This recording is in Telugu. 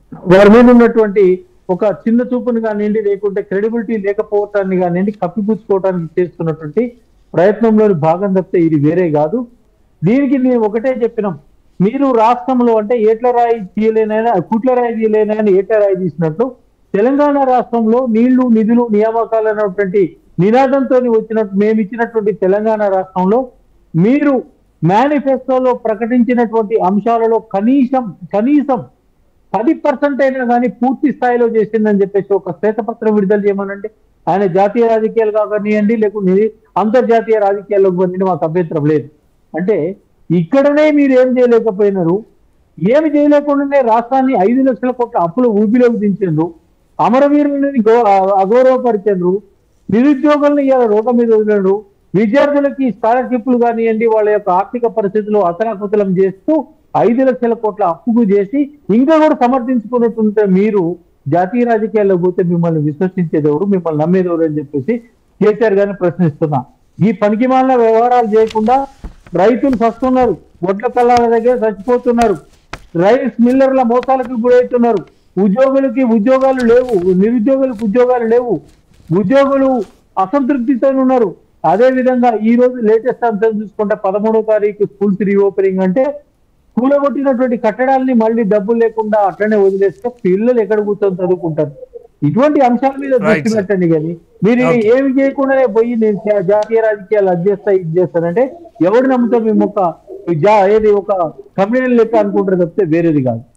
వారి మీద ఉన్నటువంటి ఒక చిన్న చూపును కానివ్వండి లేకుంటే క్రెడిబిలిటీ లేకపోవటాన్ని కానివ్వండి కప్పిపుచ్చుకోవడానికి చేస్తున్నటువంటి ప్రయత్నంలోని భాగం తప్పితే ఇది వేరే కాదు దీనికి మేము ఒకటే చెప్పినాం మీరు రాష్ట్రంలో అంటే ఏట్ల రాయి తీయలేనైనా కుట్ల రాయి తీయలేనైనా ఏట్ల రాయి తీసినట్లు తెలంగాణ రాష్ట్రంలో నీళ్లు నిధులు నియామకాలు అనేటువంటి నినాదంతో వచ్చినట్టు మేము ఇచ్చినటువంటి తెలంగాణ రాష్ట్రంలో మీరు మేనిఫెస్టోలో ప్రకటించినటువంటి అంశాలలో కనీసం కనీసం పది పర్సెంట్ అయినా కానీ పూర్తి స్థాయిలో చేసిందని చెప్పేసి ఒక శ్వేతపత్రం విడుదల చేయమనండి ఆయన జాతీయ రాజకీయాలు కానివ్వండి లేకుంటే అంతర్జాతీయ రాజకీయాల్లోకి పొందిన మాకు అభ్యంతరం లేదు అంటే ఇక్కడనే మీరు ఏం చేయలేకపోయినారు ఏమి చేయలేకుండానే రాష్ట్రాన్ని ఐదు లక్షల కోట్ల అప్పుల ఊపిలోకి దించారు అమరవీరులని గౌ- అగౌరవపరిచారు నిరుద్యోగులను ఇవాళ రోడ్ల మీద వదిలేరు విద్యార్థులకి స్కాలర్షిప్లు కానివ్వండి వాళ్ళ యొక్క ఆర్థిక పరిస్థితులు అతలాకుతలం చేస్తూ ఐదు లక్షల కోట్ల అప్పుకు చేసి ఇంకా కూడా సమర్థించుకున్నట్టుంటే మీరు జాతీయ రాజకీయాల్లో పోతే మిమ్మల్ని విశ్వసించేది ఎవరు మిమ్మల్ని నమ్మేది ఎవరు అని చెప్పేసి కేసీఆర్ గారిని ప్రశ్నిస్తున్నా ఈ పనికిమాలిన వ్యవహారాలు చేయకుండా రైతులు చస్తున్నారు వడ్ల కళ్ళాల దగ్గర చచ్చిపోతున్నారు రైస్ మిల్లర్ల మోసాలకు గురవుతున్నారు ఉద్యోగులకి ఉద్యోగాలు లేవు నిరుద్యోగులకు ఉద్యోగాలు లేవు ఉద్యోగులు అసంతృప్తితో ఉన్నారు అదే విధంగా ఈ రోజు లేటెస్ట్ అంశం చూసుకుంటే పదమూడో తారీఖు స్కూల్స్ రీఓపెనింగ్ అంటే కూలగొట్టినటువంటి కట్టడాల్ని మళ్ళీ డబ్బులు లేకుండా అట్లనే వదిలేస్తే పిల్లలు ఎక్కడ కూర్చొని చదువుకుంటారు ఇటువంటి అంశాల మీద Right, దృష్టి sir. పెట్టండి కానీ మీరు Okay. ఏమి చేయకుండానే పోయి నేను జా- జాతీయ రాజకీయాలు అది చేస్తా ఇది చేస్తానంటే ఎవడు నమ్ముతాం మేము ఒక జా- ఏది ఒక కమ్యూనల్ లెక్క అనుకుంటారు తప్పితే వేరేది కాదు